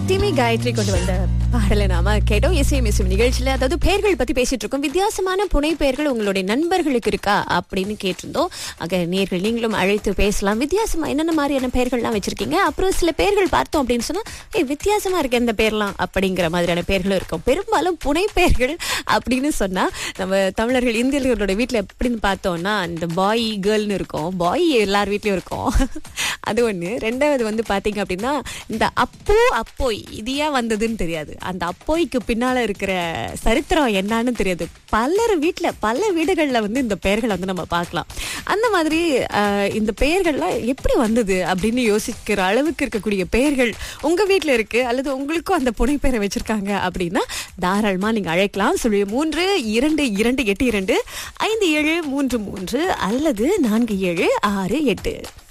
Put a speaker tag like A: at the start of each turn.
A: திமி காயத்ரி கொண்டு வந்த பாடலை நாம கேட்டோம் இசையும் இசையும் நிகழ்ச்சியில அதாவது பெயர்கள் பத்தி பேசிட்டு இருக்கோம் வித்தியாசமான புனை பெயர்கள் உங்களுடைய நண்பர்களுக்கு இருக்கா அப்படின்னு கேட்டிருந்தோம் ஆக நேர்கள் நீங்களும் அழைத்து பேசலாம் வித்தியாசமா என்னென்ன மாதிரியான பெயர்கள்லாம் வச்சிருக்கீங்க அப்புறம் சில பெயர்கள் பார்த்தோம் அப்படின்னு சொன்னா ஏய் வித்தியாசமா இருக்கு இந்த பேர்லாம் அப்படிங்கிற மாதிரியான பெயர்களும் இருக்கும் பெரும்பாலும் புனை பெயர்கள் அப்படின்னு சொன்னா நம்ம தமிழர்கள் இந்தியர்களோட வீட்டுல எப்படின்னு பார்த்தோம்னா இந்த பாய் கேர்ள்னு இருக்கும் பாய் எல்லார் வீட்லயும் இருக்கும் அது ஒண்ணு ரெண்டாவது வந்து பாத்தீங்க அப்படின்னா இந்த அப்போ அப்போய் இது ஏன் வந்ததுன்னு தெரியாது அந்த அப்போய்க்கு பின்னால இருக்கிற சரித்திரம் என்னன்னு தெரியாது பலர் வீட்ல பல வீடுகள்ல வந்து இந்த பெயர்களை வந்து நம்ம பார்க்கலாம் அந்த மாதிரி ஆஹ், இந்த பெயர்கள்லாம் எப்படி வந்தது அப்படின்னு யோசிக்கிற அளவுக்கு இருக்கக்கூடிய பெயர்கள் உங்க வீட்ல இருக்கு அல்லது உங்களுக்கும் அந்த புனை பெயரை வச்சிருக்காங்க அப்படின்னா தாராளமா நீங்க அழைக்கலாம் சொல்லி மூன்று இரண்டு இரண்டு எட்டு இரண்டு ஐந்து ஏழு மூன்று மூன்று அல்லது நான்கு ஏழு ஆறு எட்டு